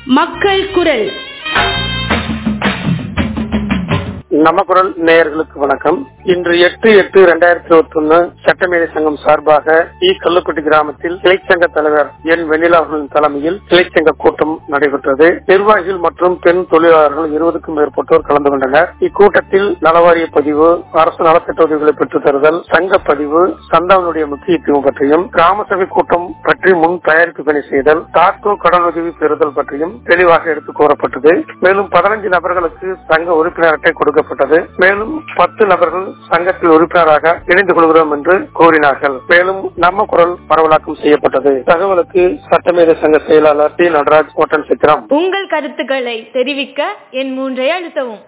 மக்கள் குரல் நம்ம குரல் நேயர்களுக்கு வணக்கம் இன்று எட்டு எட்டு இரண்டாயிரத்தி இருபத்தி ஒன்னு சட்டமேதை சங்கம் சார்பாக இ கல்லுப்பட்டி கிராமத்தில் கிளைச்சங்க தலைவர் என் வெண்ணிலா அவர்களின் தலைமையில் கிளைச்சங்க கூட்டம் நடைபெற்றது நிர்வாகிகள் மற்றும் பெண் தொழிலாளர்கள் இருபதுக்கும் மேற்பட்டோர் கலந்து கொண்டனர் இக்கூட்டத்தில் நலவாரிய பதிவு அரசு நலத்திட்ட உதவிகளை பெற்றுத் தருதல் சங்க பதிவு சந்தாவினுடைய முக்கியத்துவம் பற்றியும் கிராம சபை கூட்டம் பற்றி முன் தயாரிப்பு பணி செய்தல் டாட்டோ கடன் உதவி பெறுதல் பற்றியும் தெளிவாக எடுத்துக் கூறப்பட்டது மேலும் பதினஞ்சு நபர்களுக்கு சங்க உறுப்பினர் அட்டை கொடுக்கப்பட்டது மேலும் பத்து நபர்கள் சங்கத்தில் உறுப்பினராக இணைந்து கொள்கிறோம் என்று கூறினார்கள் மேலும் நம்ம குரல் பரவலாக்கம் செய்யப்பட்டது தகவலுக்கு சட்டமேத சங்க செயலாளர் டி நடராஜ் ஓட்டன் சித்திரம் உங்கள் கருத்துக்களை தெரிவிக்க என் மூன்றை அழுத்தவும்